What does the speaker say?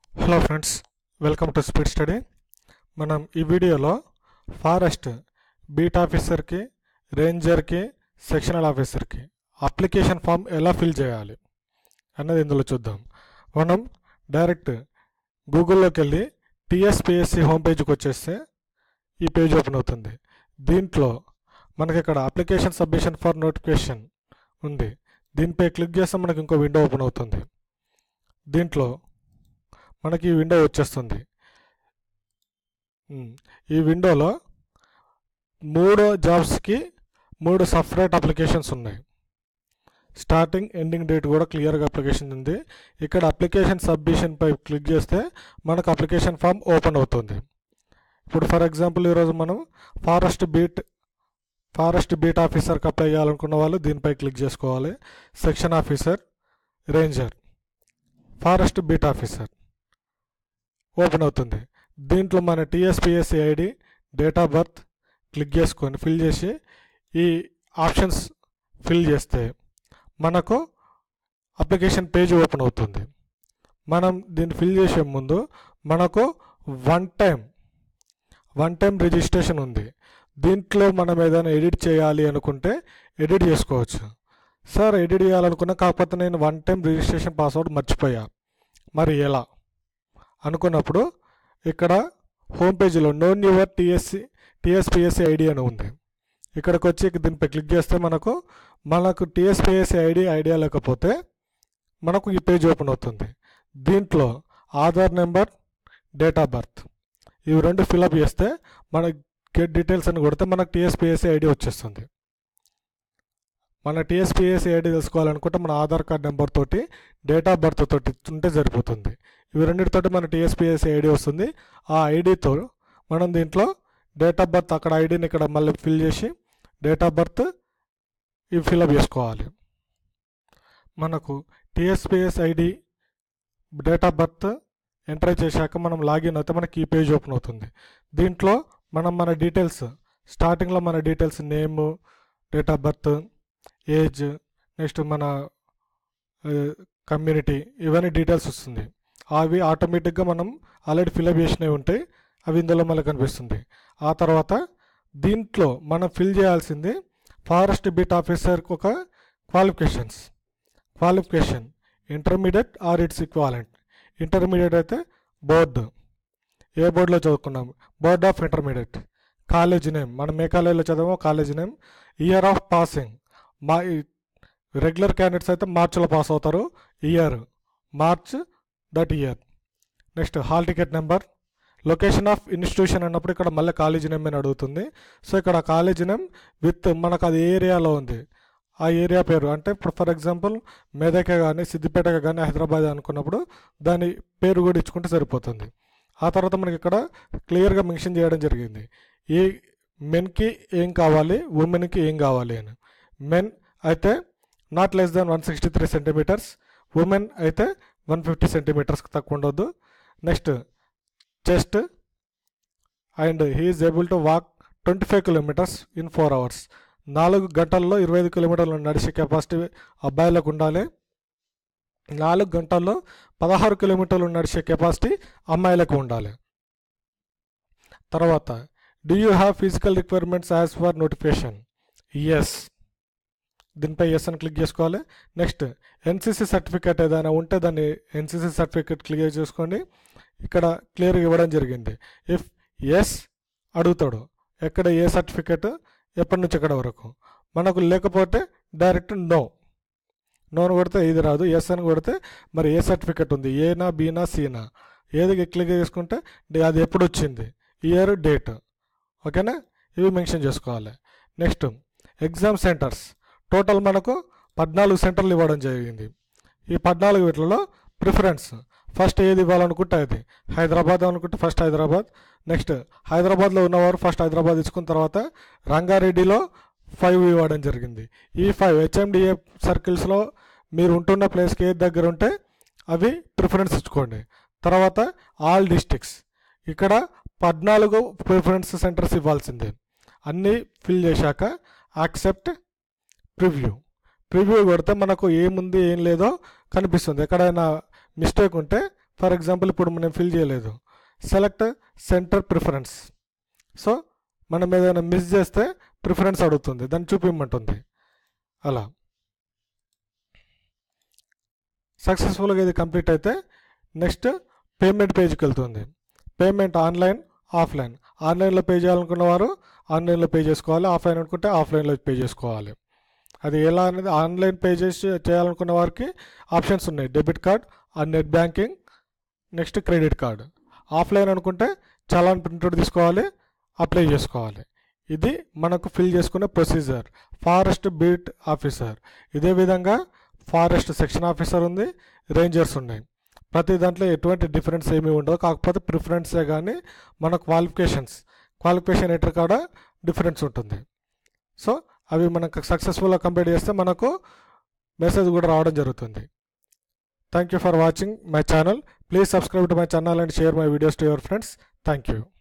hello friends welcome to speed study మనం ఈ వీడియోలో ఫారెస్ట్ బీట్ ఆఫీసర్కి రేంజర్కి సెక్షనల్ ఆఫీసర్కి అప్లికేషన్ ఫామ్ ఎలా ఫిల్ చేయాలి అన్నది ఇందులో చూద్దాం మనం డైరెక్ట్ గూగుల్లోకి వెళ్ళి టీఎస్పిఎస్సి హోమ్ పేజ్కి వచ్చేస్తే ఈ పేజ్ ఓపెన్ అవుతుంది దీంట్లో మనకి ఇక్కడ అప్లికేషన్ సబ్మిషన్ ఫర్ నోటిఫికేషన్ ఉంది దీనిపై క్లిక్ చేస్తే మనకి ఇంకో విండో ఓపెన్ అవుతుంది దీంట్లో మనకి ఈ విండో వచ్చేస్తుంది ఉమ్, ఈ విండోలో మూడు జాబ్స్కి మూడు సపరేట్ అప్లికేషన్స్ ఉన్నాయి స్టార్టింగ్ ఎండింగ్ డేట్ కూడా క్లియర్గా అప్లికేషన్ ఉంది ఇక్కడ అప్లికేషన్ సబ్మిషన్ పై క్లిక్ చేస్తే మనకు అప్లికేషన్ ఫామ్ ఓపెన్ అవుతుంది ఇప్పుడు ఫర్ ఎగ్జాంపుల్ ఈరోజు మనం ఫారెస్ట్ బీట్ ఫారెస్ట్ బీట్ ఆఫీసర్కి అప్లై చేయాలనుకున్న వాళ్ళు దీనిపై క్లిక్ చేసుకోవాలి section officer ranger forest beat officer open అవుతుంది దీంట్లో మన TSPSC ID date of birth click చేసుకొని ఫిల్ చేసి ఈ ఆప్షన్స్ ఫిల్ చేస్తే మనకు అప్లికేషన్ పేజ్ ఓపెన్ అవుతుంది మనం దీన్ని ఫిల్ చేసే ముందు మనకు one time one time registration ఉంది దీంట్లో మనం ఏదైనా ఎడిట్ చేయాలి అనుకుంటే ఎడిట్ చేసుకోవచ్చు సార్ ఎడిట్ చేయాలనుకున్నా కాకపోతే నేను వన్ టైం రిజిస్ట్రేషన్ పాస్వర్డ్ మర్చిపోయా మరి ఎలా అనుకున్నప్పుడు ఇక్కడ హోమ్ పేజీలో know your TSC TSPSC ID అని ఉంది ఇక్కడికి వచ్చి దీనిపై క్లిక్ చేస్తే మనకు మనకు టీఎస్పిఎస్సి ఐడి ఐడియా లేకపోతే మనకు ఈ పేజ్ ఓపెన్ అవుతుంది దీంట్లో Aadhaar number date of birth ఇవి రెండు ఫిలప్ చేస్తే మన గెట్ డీటెయిల్స్ అని కొడితే మనకు టీఎస్పిఎస్సి ఐడి వచ్చేస్తుంది మన టీఎస్పిఎస్సి ఐడి తెలుసుకోవాలనుకుంటే మన ఆధార్ కార్డ్ నెంబర్ తోటి డేట్ ఆఫ్ బర్త్ తోటి ఉంటే సరిపోతుంది ఇవి రెండింటితోటి మన టీఎస్పిఎస్సి ఐడి వస్తుంది ఆ ఐడితో మనం దీంట్లో డేట్ ఆఫ్ బర్త్ అక్కడ ఐడిని ఇక్కడ మళ్ళీ ఫిల్ చేసి డేట్ ఆఫ్ బర్త్ ఇవి ఫిల్అప్ చేసుకోవాలి మనకు TSPSC ID date of birth enter చేశాక మనం లాగిన్ అయితే మనకి ఈ పేజ్ ఓపెన్ అవుతుంది దీంట్లో మనం మన డీటెయిల్స్ స్టార్టింగ్లో మన details name date of birth age next మన కమ్యూనిటీ ఇవన్నీ డీటెయిల్స్ వస్తుంది అవి ఆటోమేటిక్గా మనం ఆల్రెడీ ఫిల్అప్ చేసినవి ఉంటాయి అవి ఇందులో మనకు కనిపిస్తుంది ఆ తర్వాత దీంట్లో మనం ఫిల్ చేయాల్సింది ఫారెస్ట్ బీట్ ఆఫీసర్కి ఒక qualifications qualification intermediate or it's equivalent intermediate అయితే బోర్డు ఏ బోర్డులో చదువుకున్నాం board of intermediate college name మనం ఏ కాలేజీలో చదివామో college name year of passing మా రెగ్యులర్ క్యాండిడేట్స్ అయితే మార్చిలో పాస్ అవుతారు year March that year next hall ticket number location of institution అన్నప్పుడు ఇక్కడ మళ్ళీ కాలేజ్ నేమ్ అని అడుగుతుంది సో ఇక్కడ కాలేజ్ నేమ్ విత్ మనకు అది ఏ ఏరియాలో ఉంది ఆ ఏరియా పేరు అంటే ఇప్పుడు ఫర్ ఎగ్జాంపుల్ మెదక్ కానీ సిద్దిపేట కానీ హైదరాబాద్ అనుకున్నప్పుడు దాని పేరు కూడా ఇచ్చుకుంటే సరిపోతుంది ఆ తర్వాత మనకి ఇక్కడ క్లియర్గా మెన్షన్ చేయడం జరిగింది ఏ మెన్కి ఏం కావాలి ఉమెన్కి ఏం కావాలి అని మెన్ అయితే not less than one sixty three centimetres women అయితే వన్ ఫిఫ్టీ సెంటీమీటర్స్కి తక్కువ ఉండొద్దు next chest and he is able to walk twenty five kilometres in four hours నాలుగు గంటల్లో ఇరవై ఐదు కిలోమీటర్లు నడిచే కెపాసిటీ అబ్బాయిలకు ఉండాలి నాలుగు గంటల్లో పదహారు కిలోమీటర్లు నడిచే కెపాసిటీ అమ్మాయిలకు ఉండాలి తర్వాత do you have physical requirements as per notification yes దీనిపై ఎస్ అని క్లిక్ చేసుకోవాలి నెక్స్ట్ ఎన్సీసీ సర్టిఫికేట్ ఏదైనా ఉంటే దాన్ని ఎన్సీసీ సర్టిఫికేట్ క్లియర్ చేసుకోండి ఇక్కడ క్లియర్గా ఇవ్వడం జరిగింది ఇఫ్ ఎస్ అడుగుతాడు ఎక్కడ ఏ సర్టిఫికేట్ ఎప్పటి నుంచి ఎక్కడ వరకు మనకు లేకపోతే డైరెక్ట్ నో నోను కొడితే ఇది రాదు ఎస్ అని కొడితే మరి ఏ సర్టిఫికేట్ ఉంది ఏనా బీనా సీనా ఏది క్లిక్ చేసుకుంటే డి- అది ఎప్పుడు వచ్చింది ఇయర్ డేట్ ఓకేనా ఇవి మెన్షన్ చేసుకోవాలి నెక్స్ట్ ఎగ్జామ్ సెంటర్స్ టోటల్ మనకు పద్నాలుగు సెంటర్లు ఇవ్వడం జరిగింది ఈ పద్నాలుగు వీటిలో ప్రిఫరెన్స్ ఫస్ట్ ఏది ఇవ్వాలనుకుంటే అది హైదరాబాద్ అనుకుంటే ఫస్ట్ హైదరాబాద్ నెక్స్ట్ హైదరాబాద్లో ఉన్నవారు ఫస్ట్ హైదరాబాద్ ఇచ్చుకున్న తర్వాత రంగారెడ్డిలో ఫైవ్ ఇవ్వడం జరిగింది ఈ ఫైవ్ హెచ్ఎండిఏ సర్కిల్స్లో మీరు ఉంటున్న ప్లేస్కి ఏది దగ్గర ఉంటే అవి ప్రిఫరెన్స్ ఇచ్చుకోండి తర్వాత ఆల్ డిస్టిక్స్ ఇక్కడ పద్నాలుగు ప్రిఫరెన్స్ సెంటర్స్ ఇవ్వాల్సిందే అన్నీ ఫిల్ చేశాక యాక్సెప్ట్ ప్రివ్యూ ప్రివ్యూ కొడితే మనకు ఏముంది ఏం లేదో కనిపిస్తుంది ఎక్కడైనా మిస్టేక్ ఉంటే ఫర్ ఎగ్జాంపుల్ ఇప్పుడు మనం ఫిల్ చేయలేదు సెలెక్ట్ సెంటర్ ప్రిఫరెన్స్ సో మనం ఏదైనా మిస్ చేస్తే ప్రిఫరెన్స్ అడుగుతుంది దాన్ని చూపించమంటుంది అలా సక్సెస్ఫుల్గా ఇది కంప్లీట్ అయితే నెక్స్ట్ పేమెంట్ పేజ్కి వెళ్తుంది పేమెంట్ ఆన్లైన్ ఆఫ్లైన్ ఆన్లైన్లో పే చేయాలనుకున్న వారు ఆన్లైన్లో పే చేసుకోవాలి ఆఫ్లైన్ అనుకుంటే ఆఫ్లైన్లో పే చేసుకోవాలి అది ఎలా అనేది ఆన్లైన్ పే చేసి చేయాలనుకున్న వారికి ఆప్షన్స్ ఉన్నాయి డెబిట్ కార్డ్ ఆ net banking next credit card offline అనుకుంటే చలాన్ ప్రింటెడ్ తీసుకోవాలి అప్లై చేసుకోవాలి ఇది మనకు ఫిల్ చేసుకునే ప్రొసీజర్ ఫారెస్ట్ బీట్ ఆఫీసర్ ఇదే విధంగా ఫారెస్ట్ సెక్షన్ ఆఫీసర్ ఉంది రేంజర్స్ ఉన్నాయి ప్రతి దాంట్లో ఎటువంటి డిఫరెన్స్ ఏమీ ఉండదు కాకపోతే ప్రిఫరెన్సే కానీ మన క్వాలిఫికేషన్స్ క్వాలిఫికేషన్ ఎటర్ కాడ డిఫరెన్స్ ఉంటుంది సో అవి మనకు సక్సెస్ఫుల్గా కంప్లీట్ చేస్తే మనకు మెసేజ్ కూడా రావడం జరుగుతుంది thank you for watching my channel please subscribe to my channel and share my videos to your friends thank you